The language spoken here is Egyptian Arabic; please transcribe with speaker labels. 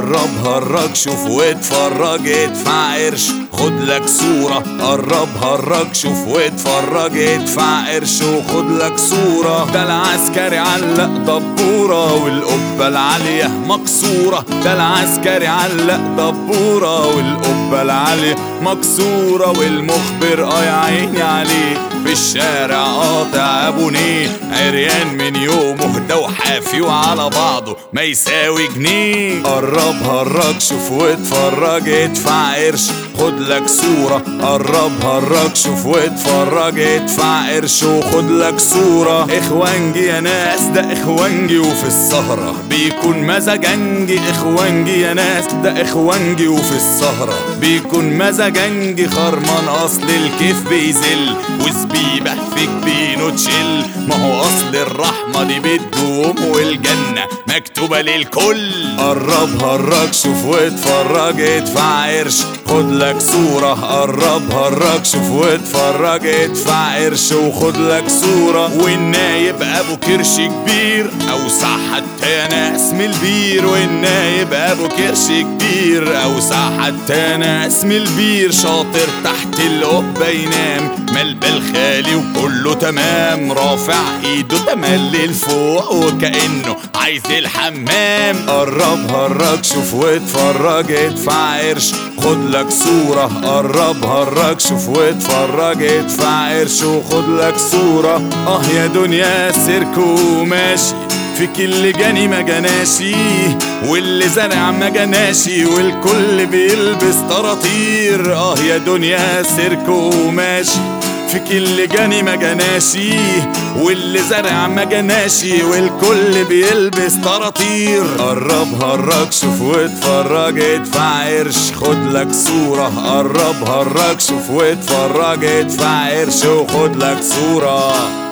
Speaker 1: قرب هرج شوف واتفرج ادفع قرش خد لك صورة قرب هرج شوف واتفرج ادفع قرش وخد لك صورة ده العسكري علق دبورة والقبة العالية مكسورة ده العسكري علق دبورة والقبة العالية مكسورة والمخبر اه يا عيني عليه في الشارع قاطع ابونيه عريان من يومه ده وحافي وعلى بعضه ما يساوي جنيه قرب هرج شوف واتفرج ادفع قرش خد لك صورة قرب هرج شوف واتفرج ادفع قرش وخد لك صورة اخوانجي يا ناس ده اخوانجي وفي السهرة بيكون مزاجنجي اخوانجي يا ناس ده اخوانجي وفي السهرة بيكون مزاجنجي خرمان اصل الكيف بيزل وزبيبة في جبينه تشل ما هو اصل الرحمة دي بتدوم والجنة مكتوبة للكل قرب هرج شوف واتفرج ادفع قرش خد لك صورة قرب هرج شوف واتفرج ادفع قرش وخد لك صورة والنايب ابو كرش كبير اوسع حتى ناس من البير والنايب ابو كرش كبير اوسع حتى ناس من البير شاطر تحت القبة ينام ملبل خالي وكله تمام رافع ايده تملي لفوق وكأنه عايز الحمام قرب هرج شوف واتفرج ادفع قرش خد لك صورة قرب هرج شوف واتفرج ادفع قرش وخد لك صورة اه يا دنيا سيركو ماشي في كل جاني ما جناشي واللي زرع ما جناشي والكل بيلبس طراطير اه يا دنيا سيركو ماشي في كل جاني ما جناشي واللي زرع ما جناشي والكل بيلبس طراطير قرب هرج شوف واتفرج ادفع قرش خد لك صورة قرب هرج شوف واتفرج ادفع قرش وخد لك صورة